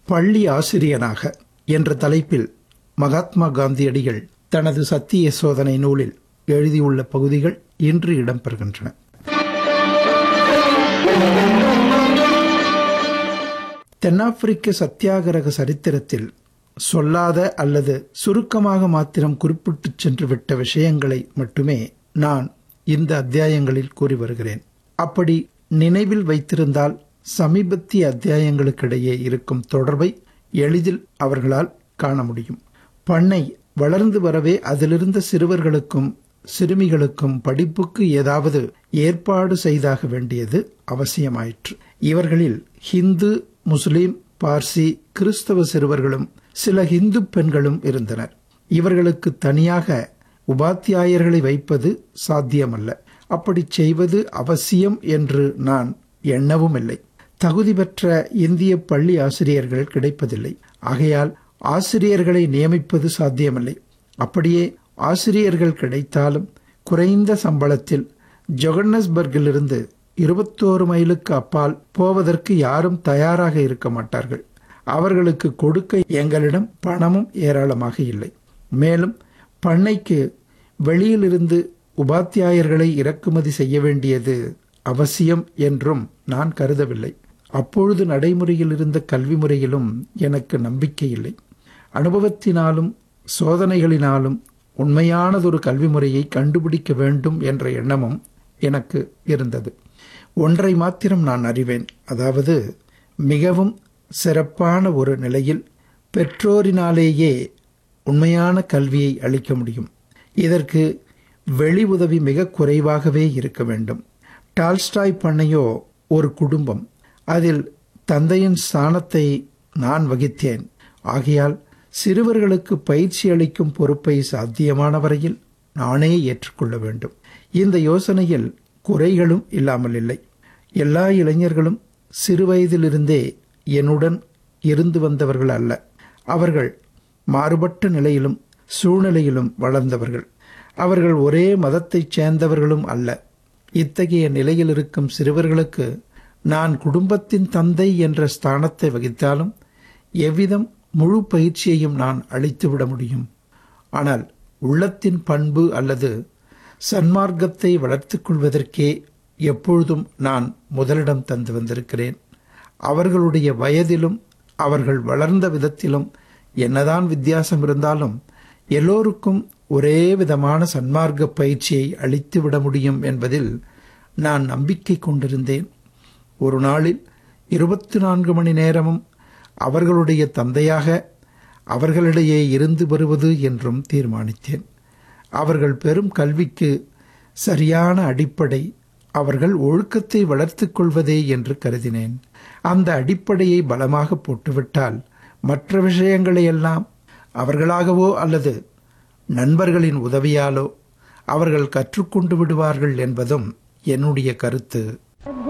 பள்ளி ஆசிரியனாக என்ற தலைப்பில் மகாத்மா காந்தியடிகள் தனது சத்திய சோதனை நூலில் எழுதியுள்ள பகுதிகள் இன்று இடம்பெறுகின்றன தென்னாப்பிரிக்க சத்தியாகிரக சரித்திரத்தில் சொல்லாத அல்லது சுருக்கமாக மாத்திரம் குறிப்பிட்டுச் சென்று விட்ட விஷயங்களை மட்டுமே நான் இந்த அத்தியாயங்களில் கூறி வருகிறேன் அப்படி நினைவில் வைத்திருந்தால் சமீபத்திய அத்தியாயங்களுக்கிடையே இருக்கும் தொடர்பை எளிதில் அவர்களால் காண முடியும் பண்ணை வளர்ந்து வரவே அதிலிருந்த சிறுவர்களுக்கும் சிறுமிகளுக்கும் படிப்புக்கு ஏதாவது ஏற்பாடு செய்தாக வேண்டியது அவசியமாயிற்று இவர்களில் ஹிந்து முஸ்லிம் பார்சி கிறிஸ்தவ சிறுவர்களும் சில இந்து பெண்களும் இருந்தனர் இவர்களுக்கு தனியாக உபாத்தியாயர்களை வைப்பது சாத்தியமல்ல அப்படி செய்வது அவசியம் என்று நான் எண்ணவும் இல்லை தகுதி பெற்ற இந்திய பள்ளி ஆசிரியர்கள் கிடைப்பதில்லை ஆகையால் ஆசிரியர்களை நியமிப்பது சாத்தியமில்லை அப்படியே ஆசிரியர்கள் கிடைத்தாலும் குறைந்த சம்பளத்தில் ஜொகன்னஸ்பர்கிலிருந்து இருபத்தோரு மைலுக்கு அப்பால் போவதற்கு யாரும் தயாராக இருக்க மாட்டார்கள் அவர்களுக்கு கொடுக்க எங்களிடம் பணமும் ஏராளமாக இல்லை மேலும் பண்ணைக்கு வெளியிலிருந்து உபாத்தியாயர்களை இறக்குமதி செய்ய வேண்டியது அவசியம் என்றும் நான் கருதவில்லை அப்பொழுது நடைமுறையில் இருந்த கல்வி முறையிலும் எனக்கு நம்பிக்கை இல்லை அனுபவத்தினாலும் சோதனைகளினாலும் உண்மையானதொரு கல்வி முறையை கண்டுபிடிக்க வேண்டும் என்ற எண்ணமும் எனக்கு இருந்தது ஒன்றை மாத்திரம் நான் அறிவேன் அதாவது மிகவும் சிறப்பான ஒரு நிலையில் பெற்றோரினாலேயே உண்மையான கல்வியை அளிக்க முடியும் இதற்கு வெளி உதவி மிக குறைவாகவே இருக்க வேண்டும் டால்ஸ்டாய் பண்ணையோ ஒரு குடும்பம் அதில் தந்தையின் ஸ்தானத்தை நான் வகித்தேன் ஆகையால் சிறுவர்களுக்கு பயிற்சி அளிக்கும் பொறுப்பை சாத்தியமான வரையில் நானே ஏற்றுக்கொள்ள வேண்டும் இந்த யோசனையில் குறைகளும் இல்லாமல் இல்லை எல்லா இளைஞர்களும் சிறுவயதிலிருந்தே என்னுடன் இருந்து வந்தவர்கள் அல்ல அவர்கள் மாறுபட்ட நிலையிலும் சூழ்நிலையிலும் வளர்ந்தவர்கள் அவர்கள் ஒரே மதத்தைச் சேர்ந்தவர்களும் அல்ல இத்தகைய நிலையில் இருக்கும் சிறுவர்களுக்கு நான் குடும்பத்தின் தந்தை என்ற ஸ்தானத்தை வகித்தாலும் எவ்விதம் முழு பயிற்சியையும் நான் அளித்துவிட முடியும் ஆனால் உள்ளத்தின் பண்பு அல்லது சன்மார்க்கத்தை வளர்த்துக் கொள்வதற்கே எப்பொழுதும் நான் முதலிடம் தந்து வந்திருக்கிறேன் அவர்களுடைய வயதிலும் அவர்கள் வளர்ந்த விதத்திலும் என்னதான் வித்தியாசம் இருந்தாலும் எல்லோருக்கும் ஒரே விதமான சன்மார்க்க பயிற்சியை அளித்துவிட முடியும் என்பதில் நான் நம்பிக்கை கொண்டிருந்தேன் ஒரு நாளில் இருபத்தி நான்கு மணி நேரமும் அவர்களுடைய தந்தையாக அவர்களிடையே இருந்து வருவது என்றும் தீர்மானித்தேன் அவர்கள் பெரும் கல்விக்கு சரியான அடிப்படை அவர்கள் ஒழுக்கத்தை வளர்த்துக் கொள்வதே என்று கருதினேன் அந்த அடிப்படையை பலமாக போட்டுவிட்டால் மற்ற விஷயங்களை எல்லாம் அவர்களாகவோ அல்லது நண்பர்களின் உதவியாலோ அவர்கள் கற்றுக்கொண்டு விடுவார்கள் என்பதும் என்னுடைய கருத்து